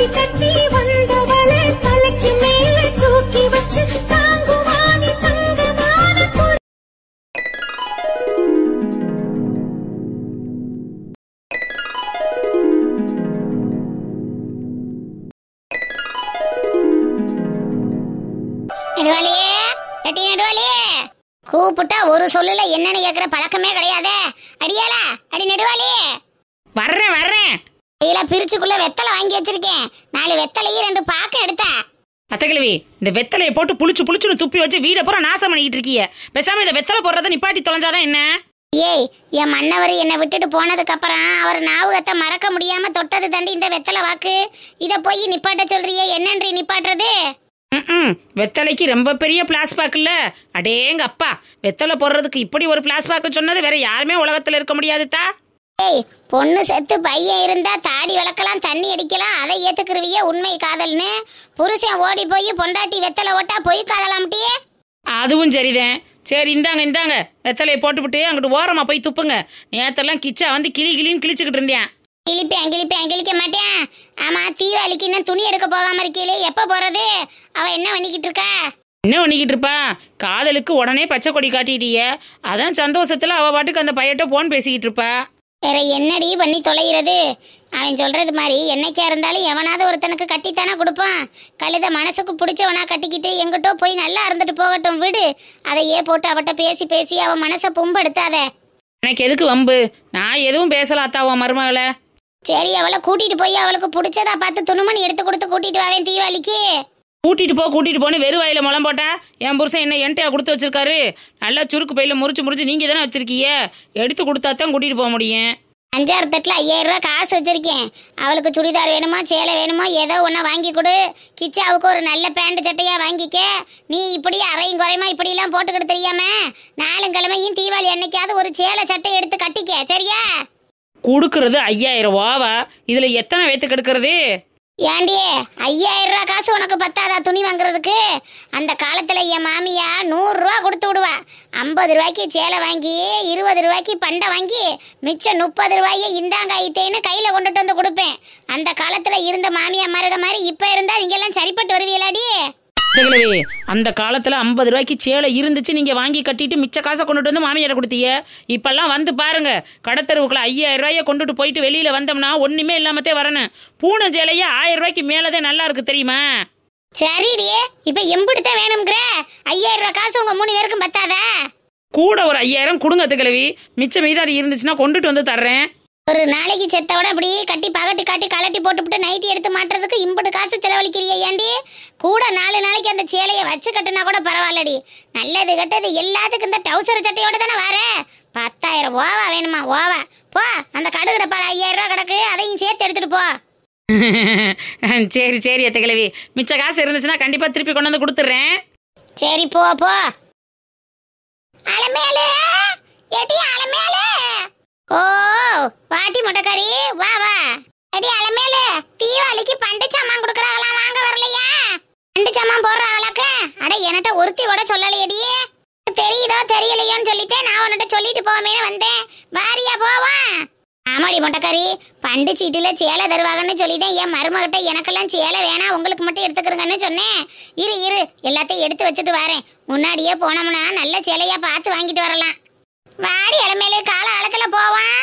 தாலி கட்டி வந்தவளை தலைக்கு மேலே தூக்கி வச்சு தாங்குவானி தங்கமான கொடி நெடுவாளியே எட்டி நெடுவாளியே கூப்பிட்டா ஒரு சொல்லுல என்னன்னு கேக்குற பழக்கமே கிடையாதே அடியாளா அடி நெடுவாளியே வர்றேன் வர்றேன் கையில பிரிச்சுக்குள்ள வெத்தலை வாங்கி வச்சிருக்கேன் நாலு வெத்தலையும் ரெண்டு பாக்க எடுத்த அத்தக்கிழவி இந்த வெத்தலையை போட்டு புளிச்சு புளிச்சுன்னு துப்பி வச்சு வீடை பூரா நாசம் பண்ணிக்கிட்டு இருக்கீங்க பேசாம இந்த வெத்தலை போடுறத நிப்பாட்டி தொலைஞ்சாதான் என்ன ஏய் என் மன்னவர் என்னை விட்டுட்டு போனதுக்கு அப்புறம் அவர் ஞாபகத்தை மறக்க முடியாம தொட்டது தாண்டி இந்த வெத்தலை வாக்கு இத போய் நிப்பாட்ட சொல்றியே என்னன்றி நிப்பாட்டுறது ம்ம். வெத்தலைக்கு ரொம்ப பெரிய பிளாஸ்பாக் இல்ல அடேங்க அப்பா வெத்தலை போடுறதுக்கு இப்படி ஒரு பிளாஸ்பாக் சொன்னது வேற யாருமே உலகத்துல இருக்க முடியாதுதா ஏய் பொண்ணு செத்து பையன் இருந்தா தாடி விளக்கலாம் தண்ணி அடிக்கலாம் அதை ஏத்துக்குருவிய உண்மை காதல்னு புருஷன் ஓடி போய் பொண்டாட்டி வெத்தலை ஓட்டா போய் காதலாம்ட்டியே அதுவும் சரிதான் சரி இந்தாங்க இந்தாங்க வெத்தலையை போட்டுவிட்டு அங்கிட்டு ஓரமா போய் துப்புங்க நேத்தெல்லாம் கிச்சா வந்து கிளி கிளின்னு கிழிச்சுக்கிட்டு இருந்தேன் கிழிப்பேன் கிழிப்பேன் கிழிக்க மாட்டேன் ஆமா தீபாவளிக்கு இன்னும் துணி எடுக்க போகாம இருக்கீங்களே எப்ப போறது அவ என்ன பண்ணிக்கிட்டு இருக்கா என்ன பண்ணிக்கிட்டு இருப்பா காதலுக்கு உடனே பச்சை கொடி காட்டிட்டிய அதான் சந்தோஷத்துல அவ பாட்டுக்கு அந்த பையட்ட போன் பேசிக்கிட்டு இருப்பா வேற என்னடி பண்ணி தொலைகிறது அவன் சொல்றது மாதிரி என்னைக்கா இருந்தாலும் எவனாவது ஒருத்தனுக்கு கட்டித்தானே கொடுப்பான் கழுத மனசுக்கு பிடிச்சவனா கட்டிக்கிட்டு எங்கிட்டோ போய் நல்லா இருந்துட்டு போகட்டும் விடு அதையே போட்டு அவட்ட பேசி பேசி அவ மனசை பும்பெடுத்தாத எனக்கு எதுக்கு வம்பு நான் எதுவும் பேசலாத்தா உன் மருமகளை சரி அவளை கூட்டிட்டு போய் அவளுக்கு பிடிச்சதா பார்த்து துணுமணி எடுத்து கொடுத்து கூட்டிட்டு வாவேன் தீபாவளிக்கு கூட்டிட்டு போ கூட்டிட்டு போன்னு வெறும் வாயில முளம் போட்டா என் புருஷன் என்ன என்கிட்ட கொடுத்து வச்சிருக்காரு நல்லா சுருக்கு பையில முறிச்சு முறிச்சு நீங்க தானே வச்சிருக்கீங்க எடுத்து கொடுத்தா தான் கூட்டிட்டு போக முடியும் அஞ்சாறு தட்டில் ஐயாயிரம் ரூபாய் காசு வச்சிருக்கேன் அவளுக்கு சுடிதார் வேணுமா சேலை வேணுமோ ஏதோ ஒன்று வாங்கி கொடு கிச்சாவுக்கு ஒரு நல்ல பேண்ட் சட்டையா வாங்கிக்க நீ இப்படி அரையும் குறையுமா இப்படிலாம் போட்டுக்கிட்டு தெரியாம நாலும் கிழமையும் தீபாவளி அன்னைக்காவது ஒரு சேலை சட்டை எடுத்து கட்டிக்க சரியா கொடுக்கறது ஐயாயிரம் ரூபாவா இதுல எத்தனை வைத்து கெடுக்கிறது ஏண்டி ஐயாயிரம் ரூபாய் காசு உனக்கு பத்தாதா துணி வாங்குறதுக்கு அந்த காலத்துல என் மாமியா நூறு ரூபா கொடுத்து விடுவா ஐம்பது ரூபாய்க்கு சேலை வாங்கி இருபது ரூபாய்க்கு பண்டை வாங்கி மிச்சம் முப்பது ரூபாயை இந்தாங்க ஐத்தேன்னு கையில கொண்டுட்டு வந்து கொடுப்பேன் அந்த காலத்துல இருந்த மாமியா மருக மாதிரி இப்ப இருந்தா இங்கெல்லாம் சரிப்பட்டு வருவீங்களாடி கிழவி அந்த காலத்துல ஐம்பது ரூபாய்க்கு சேலை இருந்துச்சு நீங்க வாங்கி கட்டிட்டு மிச்ச காசை கொண்டுட்டு வந்து மாமியாரை கொடுத்தீங்க இப்பெல்லாம் வந்து பாருங்க கடத்தருவுக்குள்ள ஐயாயிரம் ரூபாய கொண்டுட்டு போயிட்டு வெளியில வந்தோம்னா ஒண்ணுமே இல்லாமத்தே வரணும் பூனை சேலையே ஆயிரம் ரூபாய்க்கு மேலதான் நல்லா இருக்கு தெரியுமா சரிடி இப்ப எம்பிடுத்தான் வேணுங்கிற ஐயாயிரம் ரூபாய் காசு உங்க மூணு பேருக்கும் பத்தாதா கூட ஒரு ஐயாயிரம் கொடுங்க கிழவி மிச்சம் மீதாடி இருந்துச்சுன்னா கொண்டுட்டு வந்து தர்றேன் ஒரு நாளைக்கு செத்தோட அப்படி கட்டி பகட்டி காட்டி கலட்டி போட்டுவிட்டு நைட்டி எடுத்து மாட்டுறதுக்கு இம்புட்டு காசு செலவழிக்கிறிய ஏண்டி கூட நாலு நாளைக்கு அந்த சேலையை வச்சு கட்டுனா கூட பரவாயில்லடி நல்லது கெட்டது எல்லாத்துக்கும் இந்த டவுசர் சட்டையோட தானே வர பத்தாயிரம் ஓவா வேணுமா ஓவா போ அந்த கடுகு டப்பால ஐயாயிரம் ரூபா கிடக்கு அதையும் சேர்த்து எடுத்துட்டு போ சரி சரி அத்தை கிழவி மிச்ச காசு இருந்துச்சுன்னா கண்டிப்பா திருப்பி கொண்டு வந்து கொடுத்துட்றேன் சரி போ போ அலமேலு ஏடி அலமேலு ஓ வாட்டி முட்டைக்கறி வா வா ஏடி அலமேலு தீபாவளிக்கு பண்டு சாமான் கொடுக்குறாங்களாம் வாங்க வரலையா பண்டு சாமான் போடுறாங்களாக்க அட என்கிட்ட ஒருத்தி கூட சொல்லலையடி தெரியுதோ தெரியலையோன்னு சொல்லிட்டு நான் உன்கிட்ட சொல்லிட்டு போவேன்னு வந்தேன் வாரியா போவா ஆமாடி முட்டைக்கறி பண்டு சீட்டுல சேலை தருவாங்கன்னு சொல்லிதான் என் மருமகிட்ட எனக்கெல்லாம் சேலை வேணாம் உங்களுக்கு மட்டும் எடுத்துக்கிறங்கன்னு சொன்னேன் இரு இரு எல்லாத்தையும் எடுத்து வச்சுட்டு வரேன் முன்னாடியே போனோம்னா நல்ல சேலையா பார்த்து வாங்கிட்டு வரலாம் வாடி இளமேலே கால அளத்துல போவான்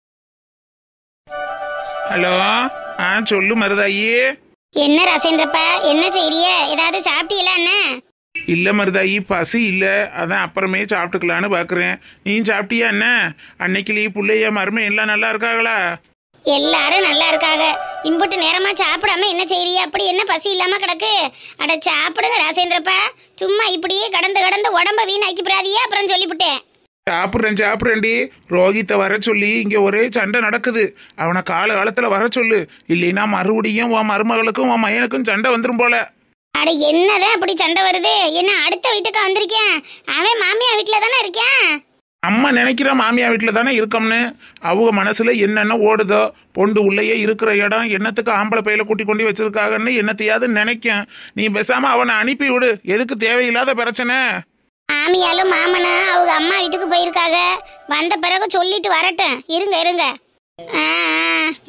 ஹலோ ஆ சொல்லு மருதாயி என்ன ரசேந்திரப்பா என்ன செய்றிய ஏதாவது சாப்பிட்டீங்களா என்ன இல்ல மருதாயி பசி இல்ல அதான் அப்புறமே சாப்பிட்டுக்கலான்னு பாக்குறேன் நீ சாப்பிட்டியா என்ன அன்னைக்கு நீ புள்ளைய மருமை எல்லாம் நல்லா இருக்காங்களா எல்லாரும் நல்லா இருக்காங்க இம்புட்டு நேரமா சாப்பிடாம என்ன செய்றிய அப்படி என்ன பசி இல்லாம கிடக்கு அட சாப்பிடுங்க ராசேந்திரப்பா சும்மா இப்படியே கடந்து கடந்து உடம்ப வீணாக்கி பிராதியே அப்புறம் சொல்லிவிட்டேன் சாப்பிட்றேன் சாப்பிட்றேன்டி ரோஹித்தை வர சொல்லி இங்க ஒரே சண்டை நடக்குது அவனை கால காலத்துல வர சொல்லு இல்லைன்னா மறுபடியும் உன் மருமகளுக்கும் உன் மயனுக்கும் சண்டை வந்துரும் போல அட என்னதான் அப்படி சண்டை வருது என்ன அடுத்த வீட்டுக்கு வந்திருக்கேன் அவன் மாமியா வீட்டுல தானே இருக்கேன் அம்மா நினைக்கிற மாமியா வீட்டில் தானே இருக்கோம்னு அவங்க மனசுல என்னென்ன ஓடுதோ பொண்டு உள்ளேயே இருக்கிற இடம் என்னத்துக்கு ஆம்பளை பையில கூட்டி கொண்டு வச்சிருக்காங்கன்னு என்னத்தையாவது நினைக்கும் நீ பேசாம அவனை அனுப்பி விடு எதுக்கு தேவையில்லாத பிரச்சனை மாமியாலும் மாமனும் அவங்க அம்மா வீட்டுக்கு போயிருக்காங்க வந்த பிறகு சொல்லிட்டு வரட்டும் இருங்க இருங்க ஆ, ஆ,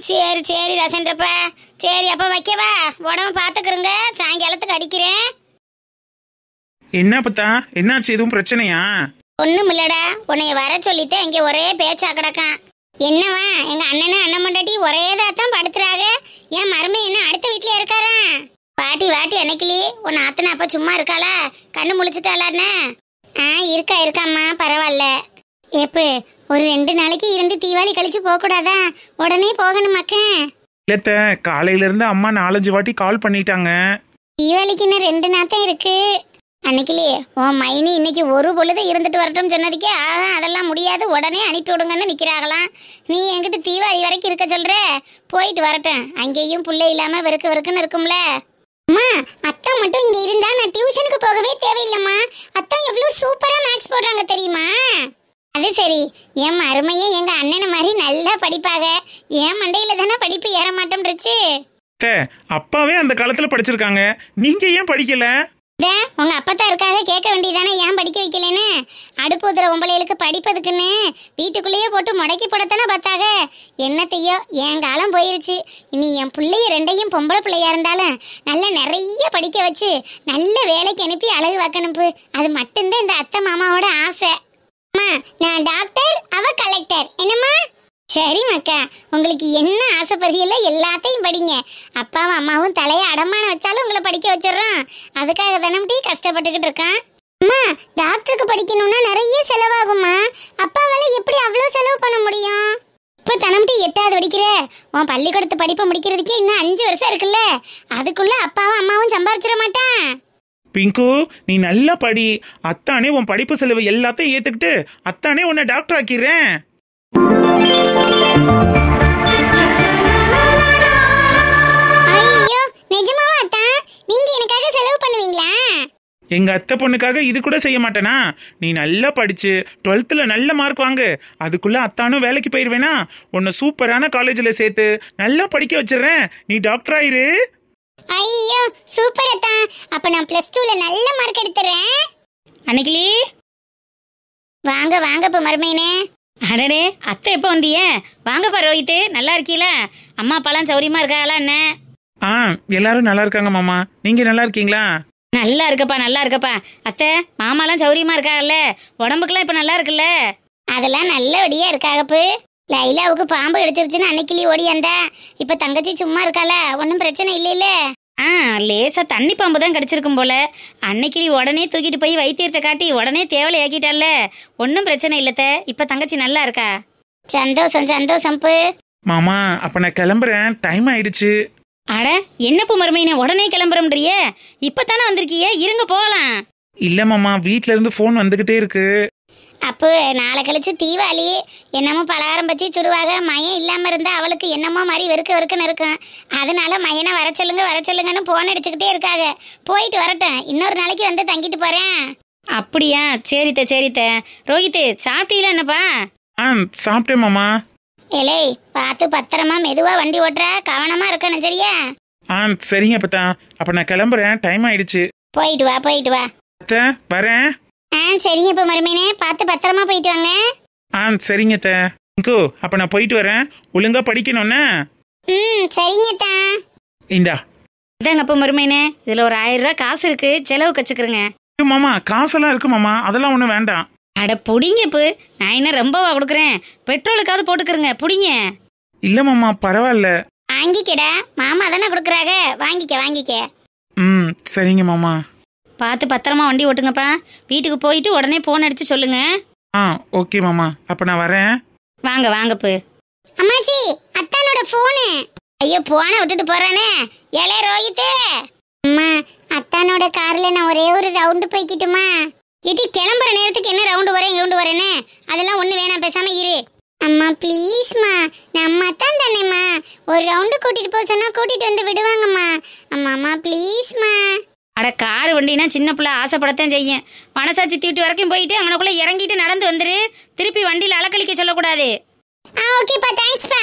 சரி சரி ரசன்றப்ப சரி அப்ப வைக்கவா உடம்ப பாத்துக்கிறங்க சாயங்காலத்துக்கு அடிக்கிறேன் என்ன பத்தா என்னாச்சு எதுவும் பிரச்சனையா ஒண்ணும் இல்லடா உன்னைய வர சொல்லித்தான் இங்க ஒரே பேச்சா கிடக்கான் என்னவா எங்க அண்ணனும் அண்ணன் மண்டாட்டி ஒரே தான் படுத்துறாங்க என் மருமை என்ன அடுத்த வீட்லயே இருக்காரா பாட்டி வாட்டி அன்னைக்கிளி உன் ஆத்தனை அப்ப சும்மா இருக்காளா கண்ணு முழிச்சிட்டாளான்னு ஆ இருக்கா இருக்காம்மா பரவாயில்ல ஏப்பு ஒரு ரெண்டு நாளைக்கு இருந்து தீபாவளி கழிச்சு போக கூடாதா உடனே போகணும் மக்கன் இல்லத்த காலையில இருந்து அம்மா நாலஞ்சு வாட்டி கால் பண்ணிட்டாங்க தீபாவளிக்கு இன்னும் ரெண்டு நாத்தம் இருக்கு அன்னைக்கிலே உன் மைனி இன்னைக்கு ஒரு பொழுது இருந்துட்டு வரட்டும் சொன்னதுக்கே ஆஹா அதெல்லாம் முடியாது உடனே அனுப்பி விடுங்கன்னு நிக்கிறாங்களாம் நீ என்கிட்ட தீபாவளி வரைக்கும் இருக்க சொல்ற போயிட்டு வரட்டும் அங்கேயும் புள்ளை இல்லாம வெறுக்கு வெறுக்குன்னு இருக்கும்ல அம்மா அத்தா மட்டும் இங்க இருந்தா நான் டியூஷனுக்கு போகவே தேவையில்லைம்மா அத்தா எவ்வளவு சூப்பரா மேக்ஸ் போடுறாங்க தெரியுமா அது சரி என் மருமையே எங்க அண்ணனை மாதிரி நல்லா படிப்பாக என் மண்டையில தானே படிப்பு ஏற மாட்டோம்ன்றுச்சு அத்தை, அப்பாவே அந்த காலத்துல படிச்சிருக்காங்க நீங்க ஏன் படிக்கல டே, உங்க அப்பத்தா இருக்காக கேட்க வேண்டியதானே ஏன் படிக்க வைக்கலன்னு அடுப்பு ஊதுற உம்பளைகளுக்கு படிப்பதுக்குன்னு வீட்டுக்குள்ளேயே போட்டு முடக்கி போடத்தானே பார்த்தாக என்னத்தையோ என் காலம் போயிருச்சு இனி என் பிள்ளைய ரெண்டையும் பொம்பளை பிள்ளையா இருந்தாலும் நல்ல நிறைய படிக்க வச்சு நல்ல வேலைக்கு அனுப்பி அழகு வைக்கணும் பு. அது மட்டும்தான் இந்த அத்தை மாமாவோட ஆசை அம்மா நான் டாக்டர் அவ கலெக்டர் என்னம்மா சரி மக்கா உங்களுக்கு என்ன ஆசைப்படுறீங்களோ எல்லாத்தையும் படிங்க அப்பாவும் அம்மாவும் தலையை அடமான வச்சாலும் உங்களை படிக்க வச்சிடுறோம் அதுக்காக தானே கஷ்டப்பட்டுக்கிட்டு இருக்கான் அம்மா டாக்டருக்கு படிக்கணும்னா நிறைய செலவாகுமா அப்பாவால எப்படி அவ்வளோ செலவு பண்ண முடியும் இப்போ தனம்டி எட்டாவது படிக்கிற உன் பள்ளிக்கூடத்து படிப்பை முடிக்கிறதுக்கே இன்னும் அஞ்சு வருஷம் இருக்குல்ல அதுக்குள்ள அப்பாவும் அம்மாவும் சம்பாரிச்சிட மாட்டான் பிங்கு நீ நல்லா படி அத்தானே உன் படிப்பு செலவு எல்லாத்தையும் ஏத்துக்கிட்டு அத்தானே உன்னை டாக்டர் ஆக்கிடுறேன் ஐயோ நிஜமாவா அத்தா நீங்க எனக்காக செலவு பண்ணுவீங்களா எங்க அத்தை பொண்ணுக்காக இது கூட செய்ய மாட்டேனா நீ நல்லா படிச்சு டுவெல்த்தில் நல்ல மார்க் வாங்கு அதுக்குள்ள அத்தானும் வேலைக்கு போயிருவேனா உன்னை சூப்பரான காலேஜில் சேர்த்து நல்லா படிக்க வச்சிடுறேன் நீ டாக்டர் ஆயிரு ஐயோ சூப்பர் அத்தா அப்ப நான் பிளஸ் டூல நல்ல மார்க் எடுத்துறேன் அன்னைக்கிளி வாங்க வாங்க இப்ப மருமையனே அடடே அத்தை எப்போ வந்தீங்க வாங்கப்பா ரோஹித்து நல்லா இருக்கீல அம்மா அப்பாலாம் சௌரியமா இருக்காங்களா என்ன ஆ எல்லாரும் நல்லா இருக்காங்க மாமா நீங்க நல்லா இருக்கீங்களா நல்லா இருக்கப்பா நல்லா இருக்கப்பா அத்தை மாமாலாம் சௌரியமா இருக்காங்கல்ல உடம்புக்குலாம் இப்போ நல்லா இருக்குல்ல அதெல்லாம் நல்லபடியா இருக்காகப்பு லைலாவுக்கு பாம்பு கிடைச்சிருச்சுன்னு அன்னைக்கிளி ஓடி வந்தா இப்ப தங்கச்சி சும்மா இருக்காளா ஒன்றும் பிரச்சனை இல்லைல்ல ஆ லேசா தண்ணி பாம்பு தான் கிடைச்சிருக்கும் போல அன்னைக்கு உடனே தூக்கிட்டு போய் வைத்தியர்கிட்ட காட்டி உடனே தேவலை ஆக்கிட்டால ஒன்றும் பிரச்சனை இல்லத்த இப்போ தங்கச்சி நல்லா இருக்கா சந்தோஷம் சந்தோஷம்ப்பு மாமா அப்ப நான் கிளம்புறேன் டைம் ஆயிடுச்சு அட என்னப்பு மருமையின உடனே கிளம்புறோம்ன்றிய இப்பதானே வந்திருக்கிய இருங்க போகலாம் இல்ல மாமா வீட்ல இருந்து ஃபோன் வந்துகிட்டே இருக்கு அப்போ நாளை கழிச்சு தீபாவளி என்னமோ பலகாரம் வச்சு சுடுவாக மயம் இல்லாம இருந்தா அவளுக்கு என்னமோ மாதிரி வெறுக்க வெறுக்குன்னு இருக்கும் அதனால மயனை வர சொல்லுங்க வர சொல்லுங்கன்னு போன் அடிச்சுக்கிட்டே இருக்காங்க போயிட்டு வரட்டும் இன்னொரு நாளைக்கு வந்து தங்கிட்டு போறேன் அப்படியா சரித்த சரித்த ரோஹித்து சாப்பிட்டீங்களா என்னப்பா ஆ சாப்பிட்டேன் மாமா ஏலே பார்த்து பத்திரமா மெதுவா வண்டி ஓட்டுற கவனமா இருக்கணும் சரியா ஆ சரிங்க அப்பத்தா அப்ப நான் கிளம்புறேன் டைம் ஆயிடுச்சு போயிட்டு வா போயிட்டு வா அத்தை வரேன் ஆ சரிங்க இப்ப மருமீனே பார்த்து பத்திரமா போயிட்டு வாங்க ஆ சரிங்க அத்தை பிங்கு அப்ப நான் போயிட்டு வரேன் ஒழுங்கா படிக்கணும்னா ம் சரிங்கத்தா இந்தா இதாங்கப்பா மருமையினே இதில் ஒரு ஆயிரம் ரூபாய் காசு இருக்கு செலவுக்கு வச்சுக்கிறேங்க ஐயோ, மாமா காசெல்லாம் இருக்கு மாமா அதெல்லாம் ஒன்றும் வேண்டாம் அட புடிங்கப்பு நான் என்ன ரொம்பவா கொடுக்குறேன் பெட்ரோலுக்காவது போட்டுக்கிறேங்க புடிங்க இல்ல மாமா பரவாயில்ல வாங்கிக்கடா மாமா தானே கொடுக்குறாங்க வாங்கிக்க வாங்கிக்க ம் சரிங்க மாமா பார்த்து பத்திரமா வண்டி ஓட்டுங்கப்பா வீட்டுக்கு போயிட்டு உடனே போன் அடிச்சு சொல்லுங்க ஆ ஓகே மாமா அப்ப நான் வரேன் வாங்க வாங்கப்பு அம்மாச்சி அத்தானோட போனு ஐயோ போனை விட்டுட்டு போறானே ஏலே ரோஹித்து அம்மா அத்தானோட கார்ல நான் ஒரே ஒரு ரவுண்டு போய்க்கிட்டுமா இட்டி கிளம்புற நேரத்துக்கு என்ன ரவுண்டு வரேன் ரவுண்டு வரேன்னு அதெல்லாம் ஒண்ணு வேணாம் பேசாம இரு அம்மா ப்ளீஸ்மா நம்ம அத்தான் தானேம்மா ஒரு ரவுண்டு கூட்டிட்டு போக சொன்னா கூட்டிட்டு வந்து விடுவாங்கம்மா அம்மா அம்மா ப்ளீஸ்மா அட கார் வண்டினா சின்ன பிள்ளை ஆசைப்படத்தான் செய்யும் மனசாட்சி தீட்டு வரைக்கும் போயிட்டு அங்கனக்குள்ள இறங்கிட்டு நடந்து வந்துரு திருப்பி வண்டியில் அலக்கழிக்க சொல்லக்கூடாது ஆ ஓகேப்பா தேங்க்ஸ்ப்பா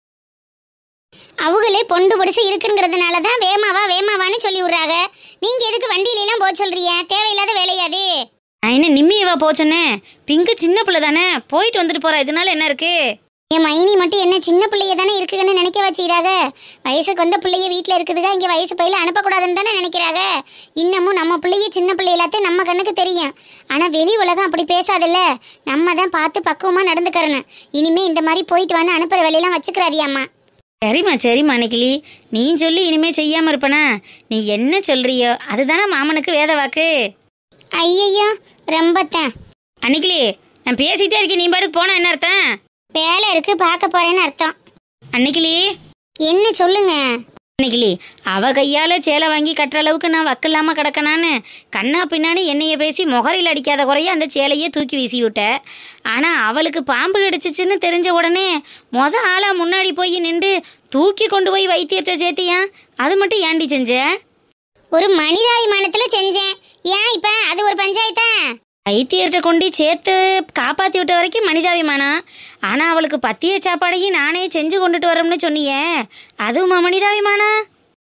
அவங்களே பொண்டு பொடிசு இருக்குங்கிறதுனால தான் வேமாவா வேமாவான்னு சொல்லி விடுறாங்க நீங்க எதுக்கு வண்டியில எல்லாம் போக சொல்றீங்க தேவையில்லாத வேலையாது நான் என்ன நிம்மியவா போச்சோன்னே பிங்கு சின்ன பிள்ளை தானே போயிட்டு வந்துட்டு போறா இதனால என்ன இருக்கு என் மைனி மட்டும் என்ன சின்ன பிள்ளைய தானே இருக்குன்னு நினைக்க வச்சுக்கிறாங்க வயசுக்கு வந்த பிள்ளைய வீட்டில் இருக்குதுங்க இங்கே வயசு பையில அனுப்பக்கூடாதுன்னு தானே நினைக்கிறாங்க இன்னமும் நம்ம பிள்ளைய சின்ன பிள்ளை எல்லாத்தையும் நம்ம கண்ணுக்கு தெரியும் ஆனால் வெளி உலகம் அப்படி பேசாதுல்ல நம்ம தான் பார்த்து பக்குவமாக நடந்துக்கிறணும் இனிமே இந்த மாதிரி போயிட்டு வந்து அனுப்புகிற வேலையெல்லாம் வச்சுக்கிறாதியாம்மா சரிம்மா சரிம்மா அன்னைக்கிளி நீ சொல்லி இனிமே செய்யாம இருப்பனா நீ என்ன சொல்றியோ அதுதானே மாமனுக்கு வேத வாக்கு ஐயையோ ரொம்பத்தான் அன்னைக்கிளி நான் பேசிட்டே இருக்கேன் நீ பாட்டுக்கு போனா என்ன அர்த்தம் வேலை இருக்கு பார்க்க போறேன்னு அர்த்தம் அன்னைக்கிளி என்ன சொல்லுங்க அன்னைக்கிளி அவ கையால சேலை வாங்கி கட்டுற அளவுக்கு நான் வக்கில்லாம கிடக்கனான்னு கண்ணா பின்னான்னு என்னைய பேசி முகரையில் அடிக்காத குறைய அந்த சேலையே தூக்கி வீசி விட்ட ஆனா அவளுக்கு பாம்பு கடிச்சிச்சுன்னு தெரிஞ்ச உடனே மொத ஆளா முன்னாடி போய் நின்று தூக்கி கொண்டு போய் வைத்தியர்கிட்ட சேர்த்தியா அது மட்டும் ஏண்டி செஞ்ச ஒரு மனிதாபிமானத்துல செஞ்சேன் ஏன் இப்ப அது ஒரு பஞ்சாயத்தா வைத்தியர்கிட்ட கொண்டு சேர்த்து காப்பாத்தி விட்ட வரைக்கும் மனிதாபிமானம் ஆனா அவளுக்கு பத்திய சாப்பாடையும் நானே செஞ்சு கொண்டுட்டு வரோம்னு சொன்னியே அதுவுமா மனிதாபிமானம்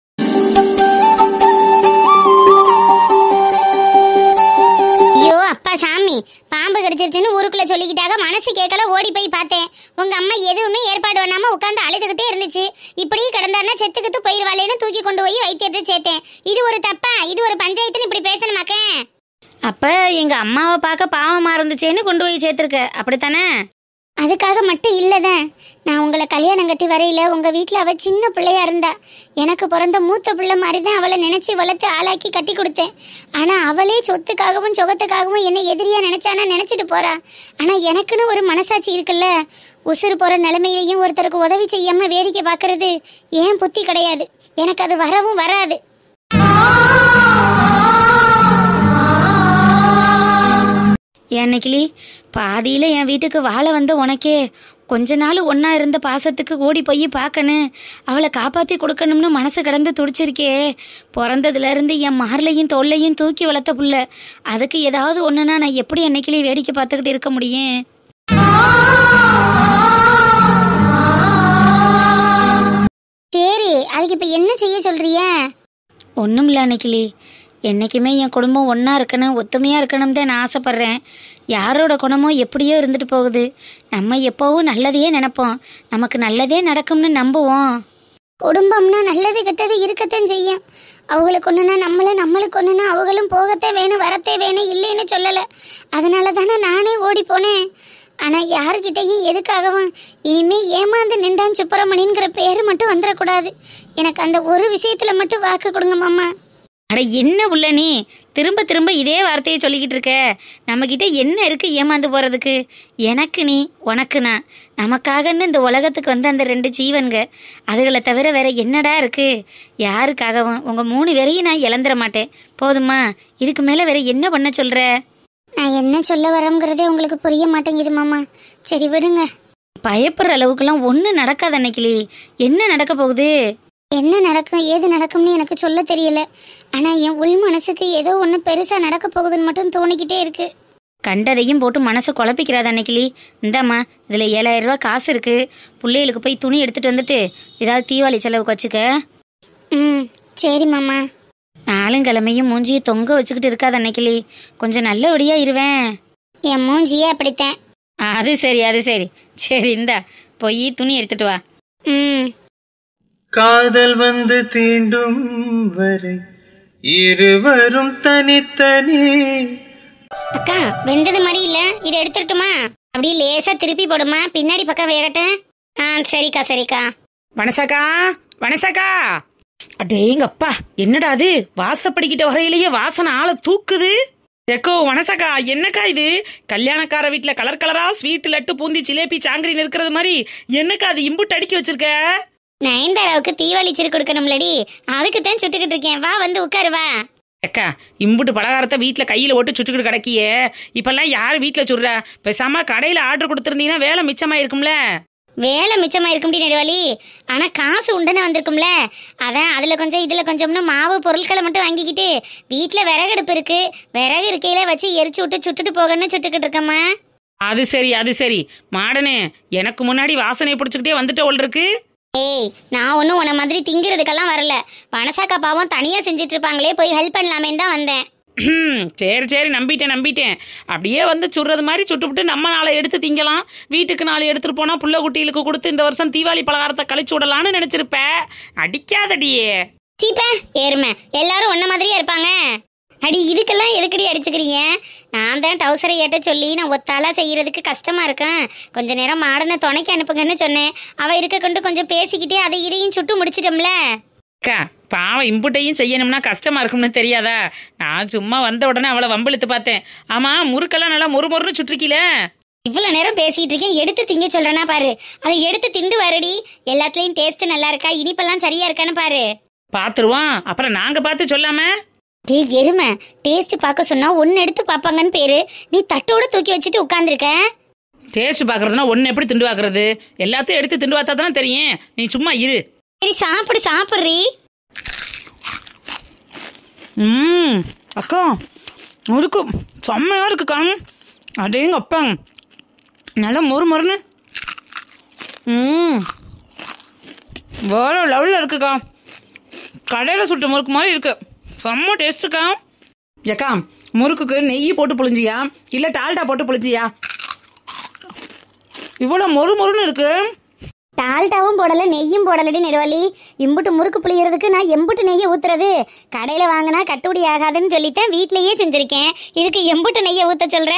ஐயோ அப்பா சாமி பாம்பு கடிச்சிருச்சுன்னு ஊருக்குள்ள சொல்லிக்கிட்டாக மனசு கேட்கல ஓடி போய் பார்த்தேன் உங்க அம்மா எதுவுமே ஏற்பாடு பண்ணாம உட்காந்து அழுதுகிட்டே இருந்துச்சு இப்படியே கிடந்தாருன்னா செத்துக்கிட்டு போயிருவாளேன்னு தூக்கி கொண்டு போய் வைத்தியத்தை சேர்த்தேன் இது ஒரு தப்பா இது ஒரு பஞ்சாயத்துன்னு இப்படி பேசணுமாக்க அப்ப எங்க அம்மாவை பார்க்க பாவமா இருந்துச்சேன்னு கொண்டு போய் சேர்த்திருக்க அப்படித்தானே அதுக்காக மட்டும் இல்லதான் நான் உங்களை கல்யாணம் கட்டி வரையில உங்க வீட்ல அவ சின்ன பிள்ளையா இருந்தா எனக்கு பிறந்த மூத்த பிள்ளை மாதிரி தான் அவளை நினைச்சு வளர்த்து ஆளாக்கி கட்டி கொடுத்தேன் ஆனா அவளே சொத்துக்காகவும் சுகத்துக்காகவும் என்னை எதிரியா நினைச்சானா நினைச்சிட்டு போறா ஆனா எனக்குன்னு ஒரு மனசாட்சி இருக்குல்ல உசுறு போற நிலைமையிலையும் ஒருத்தருக்கு உதவி செய்யாம வேடிக்கை பார்க்கறது ஏன் புத்தி கிடையாது எனக்கு அது வரவும் வராது என்னைக்கிளி பாதியில என் வீட்டுக்கு வாழ வந்த உனக்கே கொஞ்ச நாள் ஒன்னா இருந்த பாசத்துக்கு ஓடி போய் பார்க்கணும் அவளை காப்பாத்தி கொடுக்கணும்னு மனசு கடந்து துடிச்சிருக்கே பிறந்ததுல இருந்து என் மார்லையும் தோல்லையும் தூக்கி வளர்த்த புள்ள அதுக்கு ஏதாவது ஒண்ணுனா நான் எப்படி அன்னைக்கிளி வேடிக்கை பார்த்துக்கிட்டு இருக்க முடியும் சரி அதுக்கு இப்ப என்ன செய்ய சொல்றிய ஒன்றும் இல்லை அன்னைக்கிளி என்றைக்குமே என் குடும்பம் ஒன்றா இருக்கணும் ஒத்துமையாக இருக்கணும் தான் நான் ஆசைப்பட்றேன் யாரோட குணமோ எப்படியோ இருந்துட்டு போகுது நம்ம எப்போவும் நல்லதையே நினைப்போம் நமக்கு நல்லதே நடக்கும்னு நம்புவோம் குடும்பம்னா நல்லது கெட்டது இருக்கத்தான் செய்யும் அவங்களுக்கு ஒண்ணுனா நம்மள நம்மளுக்கு ஒண்ணுனா அவங்களும் போகத்தே வேணும் வரத்தே வேணும் இல்லைன்னு சொல்லல அதனால தானே நானே ஓடி போனேன் ஆனா யாருக்கிட்டையும் எதுக்காகவும் இனிமே ஏமாந்து நின்றான் சுப்பிரமணியன்கிற பேரு மட்டும் வந்துடக்கூடாது எனக்கு அந்த ஒரு விஷயத்துல மட்டும் வாக்கு கொடுங்க மாமா அட என்ன உள்ள நீ திரும்ப திரும்ப இதே வார்த்தையை சொல்லிக்கிட்டு இருக்க நம்மக்கிட்ட என்ன இருக்கு ஏமாந்து போகிறதுக்கு எனக்கு நீ உனக்கு நான் நமக்காகன்னு இந்த உலகத்துக்கு வந்த அந்த ரெண்டு ஜீவன்க அதுகளை தவிர வேற என்னடா இருக்கு யாருக்காகவும் உங்கள் மூணு பேரையும் நான் இழந்துட மாட்டேன் போதுமா இதுக்கு மேலே வேற என்ன பண்ண சொல்கிற நான் என்ன சொல்ல வரேங்கிறதே உங்களுக்கு புரிய மாட்டேங்குது மாமா சரி விடுங்க பயப்படுற அளவுக்குலாம் ஒன்றும் நடக்காது அன்னைக்கிளி என்ன நடக்க போகுது என்ன நடக்கும் ஏது நடக்கும்னு எனக்கு சொல்ல தெரியல ஆனா என் உள் மனசுக்கு ஏதோ ஒன்று பெருசா நடக்க போகுதுன்னு மட்டும் தோணிக்கிட்டே இருக்கு கண்டதையும் போட்டு மனசை குழப்பிக்கிறாத அன்னைக்கிளி இந்தாம்மா இதில் ஏழாயிரம் ரூபாய் காசு இருக்கு பிள்ளைகளுக்கு போய் துணி எடுத்துட்டு வந்துட்டு ஏதாவது தீபாவளி செலவுக்கு வச்சுக்க ம் சரி மாமா நாளும் கிழமையும் மூஞ்சியை தொங்க வச்சுக்கிட்டு இருக்காத அன்னைக்கிளி கொஞ்சம் நல்லபடியா இருவேன் என் மூஞ்சியே அப்படித்தான் அது சரி அது சரி சரி இந்தா போய் துணி எடுத்துட்டு வா ம் காதல் வந்து தீண்டும் வரை இருவரும் தனித்தனி அக்கா வெந்தது மாதிரி இல்ல இதை எடுத்துட்டுமா அப்படியே லேசா திருப்பி போடுமா பின்னாடி பக்கம் வேகட்டும் ஆ சரிக்கா சரிக்கா வனசக்கா வனசக்கா அடேங்கப்பா என்னடா அது வாசப்படிக்கிட்ட வரையிலேயே வாசனை ஆளை தூக்குது எக்கோ வனசக்கா என்னக்கா இது கல்யாணக்கார வீட்ல கலர் கலரா ஸ்வீட் லட்டு பூந்தி ஜிலேபி சாங்கிரி இருக்கிறது மாதிரி என்னக்கா அது இம்புட்டு அடுக்கி வச்சிருக்க நயன்தாராவுக்கு தீபாவளி சிறு கொடுக்கணும்லடி அதுக்கு தான் சுட்டுக்கிட்டு இருக்கேன் வா வந்து உட்காரு வா அக்கா இம்புட்டு பலகாரத்தை வீட்ல கையில ஓட்டு சுட்டுக்கிட்டு கிடக்கியே இப்பெல்லாம் யார் வீட்ல சுடுறா பேசாம கடையில ஆர்டர் கொடுத்துருந்தீங்கன்னா வேலை மிச்சமா இருக்கும்ல வேலை மிச்சமா இருக்கும்டி நெடுவாளி ஆனா காசு உண்டனே வந்திருக்கும்ல அதான் அதுல கொஞ்சம் இதுல கொஞ்சம்னு மாவு பொருட்களை மட்டும் வாங்கிக்கிட்டு வீட்டுல விறகடுப்பு இருக்கு விறகு இருக்கையில வச்சு எரிச்சு விட்டு சுட்டுட்டு போகணும்னு சுட்டுக்கிட்டு இருக்கம்மா அது சரி அது சரி மாடனே எனக்கு முன்னாடி வாசனை பிடிச்சிக்கிட்டே வந்துட்ட ஓல் இருக்கு ஏய் நான் ஒன்றும் உன்ன மாதிரி திங்கிறதுக்கெல்லாம் வரல வனசாக்கா பாவம் தனியா செஞ்சுட்டு இருப்பாங்களே போய் ஹெல்ப் பண்ணலாமேன்னு தான் வந்தேன் சரி சரி நம்பிட்டேன் நம்பிட்டேன் அப்படியே வந்து சுடுறது மாதிரி சுட்டுவிட்டு நம்ம நாளை எடுத்து திங்கலாம் வீட்டுக்கு நாளை எடுத்துட்டு போனா புள்ள குட்டிகளுக்கு கொடுத்து இந்த வருஷம் தீபாவளி பலகாரத்தை கழிச்சு விடலான்னு நினைச்சிருப்ப அடிக்காதடியே சீப்பா ஏறுமை எல்லாரும் ஒன்ன மாதிரியே இருப்பாங்க அடி இதுக்கெல்லாம் எதுக்கடி அடிச்சுக்கிறீங்க நான் தான் டவுசரை ஏட்ட சொல்லி நான் ஒத்தாளா செய்யறதுக்கு கஷ்டமா இருக்கேன் கொஞ்ச நேரம் மாடனை துணைக்கு அனுப்புங்கன்னு சொன்னேன் அவ இருக்க கொண்டு கொஞ்சம் பேசிக்கிட்டே அதை இதையும் சுட்டு முடிச்சிட்டோம்ல அக்கா பாவம் இம்புட்டையும் செய்யணும்னா கஷ்டமா இருக்கும்னு தெரியாதா நான் சும்மா வந்த உடனே அவளை வம்பிழுத்து பார்த்தேன் ஆமா முறுக்கெல்லாம் நல்லா மொறு மொறுன்னு சுட்டிருக்கீல இவ்வளவு நேரம் பேசிட்டு இருக்கேன் எடுத்து திங்க சொல்றேனா பாரு அதை எடுத்து திண்டு வரடி எல்லாத்துலயும் டேஸ்ட் நல்லா இருக்கா இனிப்பெல்லாம் சரியா இருக்கான்னு பாரு பாத்துருவான் அப்புறம் நாங்க பார்த்து சொல்லாம டேய் எருமை டேஸ்ட் பார்க்க சொன்னா ஒன்னு எடுத்து பாப்பாங்கன்னு பேரு நீ தட்டோட தூக்கி வச்சுட்டு உட்கார்ந்திருக்க டேஸ்ட் பாக்குறதுனா ஒன்னு எப்படி திண்டு பாக்குறது எல்லாத்தையும் எடுத்து திண்டு பார்த்தா தானே தெரியும் நீ சும்மா இரு சரி சாப்பிடு சாப்பிடுறீ ம் அக்கா முறுக்கு செம்மையா இருக்குக்கா அடேங்க அப்பா நல்லா மொறு மொறுன்னு ம் வேற லெவலில் இருக்குக்கா கடையில் சுட்ட முறுக்கு மாதிரி இருக்கு செம்ம டேஸ்ட்டுக்கா ஏக்கா முறுக்குக்கு நெய் போட்டு புழிஞ்சியா இல்லை டால்டா போட்டு புழிஞ்சியா இவ்வளோ மொறு மொறுன்னு இருக்கு டால்டாவும் போடல நெய்யும் போடலடி நெடுவாளி இம்புட்டு முறுக்கு புளியறதுக்கு நான் எம்புட்டு நெய்யை ஊத்துறது கடையில வாங்கினா கட்டுப்படி ஆகாதுன்னு சொல்லித்தான் வீட்லயே செஞ்சிருக்கேன் இதுக்கு எம்புட்டு நெய்யை ஊத்த சொல்ற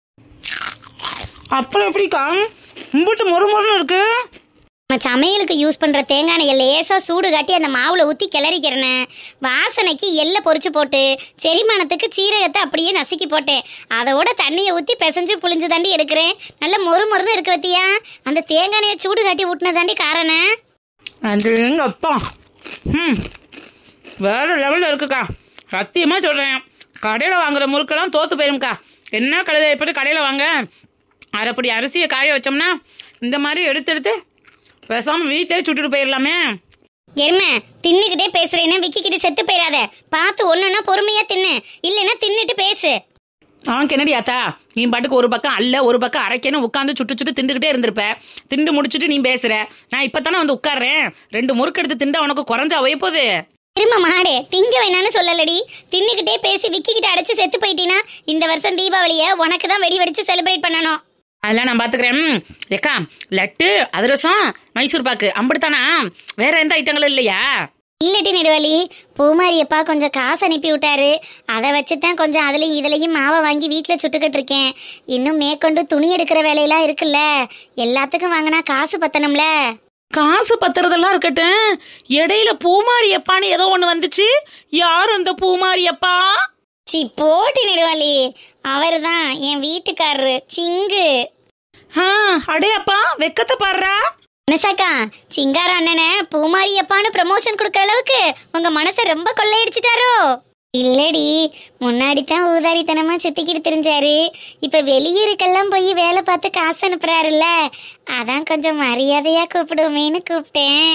அப்புறம் எப்படிக்கா இம்புட்டு மொறு மொறுன்னு இருக்கு நம்ம சமையலுக்கு யூஸ் பண்ற தேங்காய் எண்ணெயை லேசா சூடு காட்டி அந்த மாவுல ஊத்தி கிளறிக்கிறேன் வாசனைக்கு எள்ளை பொரிச்சு போட்டு செரிமானத்துக்கு சீரகத்தை அப்படியே நசுக்கி போட்டேன் அதோட தண்ணியை ஊத்தி பிசைஞ்சு புளிஞ்சு தாண்டி எடுக்கிறேன் நல்ல மொறு மொறுன்னு இருக்கு பத்தியா அந்த தேங்காய் எண்ணெயை சூடு காட்டி ஊட்டினதாண்டி காரணம் அது எங்க அப்பா ம் வேற லெவலில் இருக்குக்கா சத்தியமாக சொல்கிறேன் கடையில் வாங்குற முறுக்கெல்லாம் தோத்து போயிரும்க்கா என்ன கடையில் எப்படி கடையில் வாங்க அரைப்படி அரிசியை காய வச்சோம்னா இந்த மாதிரி எடுத்து எடுத்து பேசாமல் வீட்டிலே சுட்டுட்டு போயிடலாமே எருமை தின்னுக்கிட்டே பேசுறேன்னு விக்கிக்கிட்டு செத்து போயிடாத பார்த்து ஒண்ணுன்னா பொறுமையா தின்னு இல்லைன்னா தின்னுட்டு பேசு அவன் கென்னடி ஆத்தா நீ பாட்டுக்கு ஒரு பக்கம் அல்ல ஒரு பக்கம் அரைக்கணும் உட்காந்து சுட்டு சுட்டு திண்டுக்கிட்டே இருந்திருப்ப திண்டு முடிச்சுட்டு நீ பேசுற நான் இப்போ தானே வந்து உட்கார்றேன் ரெண்டு முறுக்கு எடுத்து திண்டா உனக்கு குறைஞ்சா போகுது திரும்ப மாடே திங்க வேணான்னு சொல்லலடி தின்னுக்கிட்டே பேசி விக்கிக்கிட்டு அடைச்சு செத்து போயிட்டீனா இந்த வருஷம் தீபாவளிய உனக்கு தான் வெடி வெடிச்சு செலிப்ரேட் பண்ணணும் அதெல்லாம் நான் பாத்துக்கிறேன் ம், ஏக்கா லட்டு அதிரசம் மைசூர் பாக்கு அம்பிடுத்தானா வேற எந்த ஐட்டங்களும் இல்லையா இல்லட்டி நெடுவலி பூமாரியப்பா கொஞ்சம் காசு அனுப்பி விட்டாரு அதை வச்சு தான் கொஞ்சம் அதுலயும் இதுலயும் மாவை வாங்கி வீட்டில் சுட்டுக்கிட்டு இருக்கேன் இன்னும் மேற்கொண்டு துணி எடுக்கிற வேலையெல்லாம் இருக்குல்ல எல்லாத்துக்கும் வாங்கினா காசு பத்தணும்ல காசு பத்துறதெல்லாம் இருக்கட்டும் இடையில பூமாரி அப்பான்னு ஏதோ ஒண்ணு வந்துச்சு யார் அந்த பூமாரி அப்பா சி போட்டி நெடுவாளி அவர் தான் என் வீட்டுக்காரரு சிங்கு ஆ அடே அப்பா வெக்கத்தை பாடுறா மனசாக்கா சிங்கார அண்ணனை பூமாரியப்பான்னு ப்ரமோஷன் கொடுக்கற அளவுக்கு உங்க மனசை ரொம்ப கொள்ளையடிச்சிட்டாரோ இல்லடி முன்னாடி தான் ஊதாரித்தனமா சுத்திக்கிட்டு தெரிஞ்சாரு இப்ப வெளியூருக்கெல்லாம் போய் வேலை பார்த்து காசு அனுப்புறாருல்ல அதான் கொஞ்சம் மரியாதையா கூப்பிடுவோமேன்னு கூப்பிட்டேன்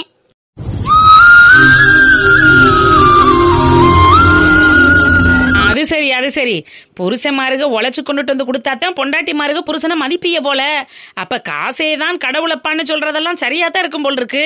அது சரி அது சரி புருஷன் மாருக உழைச்சு கொண்டுட்டு வந்து கொடுத்தாத்தான் பொண்டாட்டி மாருக புருஷனை மதிப்பிய போல அப்ப காசே தான் கடவுளப்பான்னு சொல்றதெல்லாம் சரியா தான் இருக்கும் போல் இருக்கு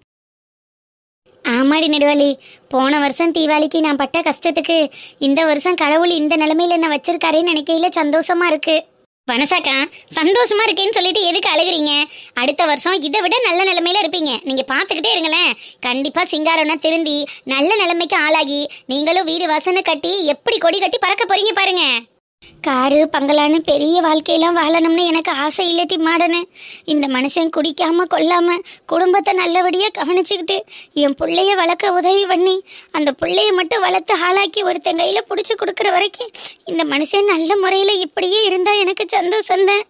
ஆமாடி நெடுவாளி போன வருஷம் தீபாவளிக்கு நான் பட்ட கஷ்டத்துக்கு இந்த வருஷம் கடவுள் இந்த நிலைமையில என்ன வச்சிருக்காருன்னு நினைக்கையில சந்தோஷமா இருக்கு வனசாக்கா சந்தோஷமா இருக்கேன்னு சொல்லிட்டு எதுக்கு அழுகுறீங்க அடுத்த வருஷம் இதை விட நல்ல நிலைமையில இருப்பீங்க நீங்க பாத்துக்கிட்டே இருங்களேன் கண்டிப்பா சிங்காரம்னா திருந்தி நல்ல நிலைமைக்கு ஆளாகி நீங்களும் வீடு வாசனை கட்டி எப்படி கொடி கட்டி பறக்க போறீங்க பாருங்க காரு பங்களான்னு பெரிய வாழ்க்கையெல்லாம் வாழணும்னு எனக்கு ஆசை இல்லட்டி மாடனு இந்த மனுஷன் குடிக்காம கொல்லாம குடும்பத்தை நல்லபடியா கவனிச்சுக்கிட்டு என் பிள்ளைய வளர்க்க உதவி பண்ணி அந்த பிள்ளைய மட்டும் வளர்த்து ஆளாக்கி ஒருத்தன் கையில புடிச்சு கொடுக்குற வரைக்கும் இந்த மனுஷன் நல்ல முறையில இப்படியே இருந்தா எனக்கு சந்தோஷம்தான்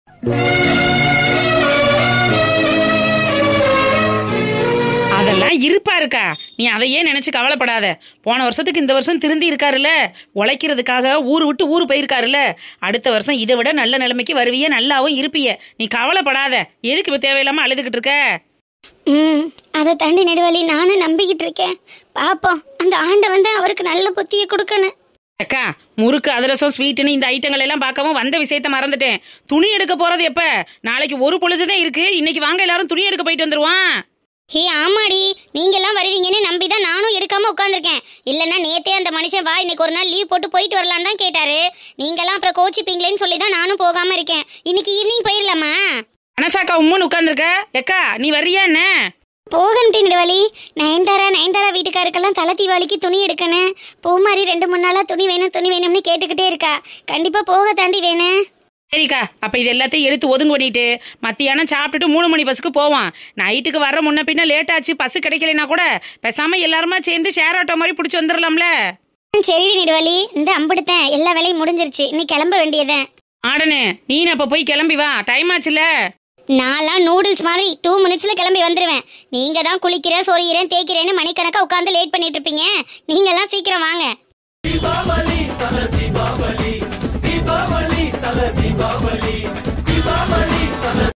அதெல்லாம் இருப்பா இருக்கா நீ அதையே நினைச்சு கவலைப்படாத போன வருஷத்துக்கு இந்த வருஷம் திருந்தி இருக்காருல்ல உழைக்கிறதுக்காக ஊர் விட்டு ஊர் போயிருக்காருல்ல அடுத்த வருஷம் இதை விட நல்ல நிலைமைக்கு வருவிய நல்லாவும் இருப்பிய நீ கவலைப்படாத எதுக்கு இப்ப தேவையில்லாம அழுதுகிட்டு இருக்க ம் அதை தாண்டி நெடுவழி நானும் நம்பிக்கிட்டு இருக்கேன் பாப்போம் அந்த ஆண்டவன் தான் அவருக்கு நல்ல புத்தியை கொடுக்கணும் அக்கா முறுக்கு அதிரசம் ஸ்வீட்டுன்னு இந்த ஐட்டங்கள் எல்லாம் பார்க்கவும் வந்த விஷயத்த மறந்துட்டேன் துணி எடுக்க போறது எப்ப நாளைக்கு ஒரு பொழுதுதான் இருக்கு இன்னைக்கு வாங்க எல்லாரும் துணி எடுக்க போயிட்டு வந்துருவான் ஹே ஆமாடி நீங்கெல்லாம் வருவீங்கன்னு நம்பி தான் நானும் எடுக்காம உட்காந்துருக்கேன் இல்லைன்னா நேத்தே அந்த மனுஷன் வா இன்னைக்கு ஒரு நாள் லீவ் போட்டு போயிட்டு வரலான்னு தான் கேட்டாரு நீங்கெல்லாம் அப்புறம் கோச்சிப்பீங்களேன்னு சொல்லி தான் நானும் போகாம இருக்கேன் இன்னைக்கு ஈவினிங் போயிடலாமா மனசாக்கா உம்முன்னு உட்காந்துருக்க எக்கா நீ வர்றியா என்ன போகணும் நெடுவலி நயன்தாரா நயன்தாரா வீட்டுக்காருக்கெல்லாம் தலை தீபாவளிக்கு துணி எடுக்கணும் பூமாரி ரெண்டு மூணு நாளா துணி வேணும் துணி வேணும்னு கேட்டுக்கிட்டே இருக்கா கண்டிப்பா போக தாண்டி வேணும் சரிக்கா அப்ப இது எல்லாத்தையும் எடுத்து ஒதுங்க பண்ணிட்டு மத்தியானம் சாப்பிட்டுட்டு மூணு மணி பஸ்ஸுக்கு போவான் நைட்டுக்கு வர முன்ன பின்ன லேட் ஆச்சு பஸ் கிடைக்கலனா கூட பேசாம எல்லாருமா சேர்ந்து ஷேர் ஆட்டோ மாதிரி பிடிச்சி வந்துடலாம்ல சரிடி நெடுவலி இந்த அம்பிடுத்தேன் எல்லா வேலையும் முடிஞ்சிருச்சு நீ கிளம்ப வேண்டியதேன் ஆடனே நீ அப்ப போய் கிளம்பி வா டைம் ஆச்சுல நான்லாம் நூடுல்ஸ் மாதிரி டூ மினிட்ஸ்ல கிளம்பி வந்துருவேன் நீங்க தான் குளிக்கிறேன் சொரியிறேன் தேய்க்கிறேன்னு மணிக்கணக்கா உட்காந்து லேட் பண்ணிட்டு இருப்பீங்க நீங்கெல்லாம் சீக்கிரம் வாங்க தீபாவளி தல தீபாவளி தீபாவளி தல தீபாவளி தீபாவளி தல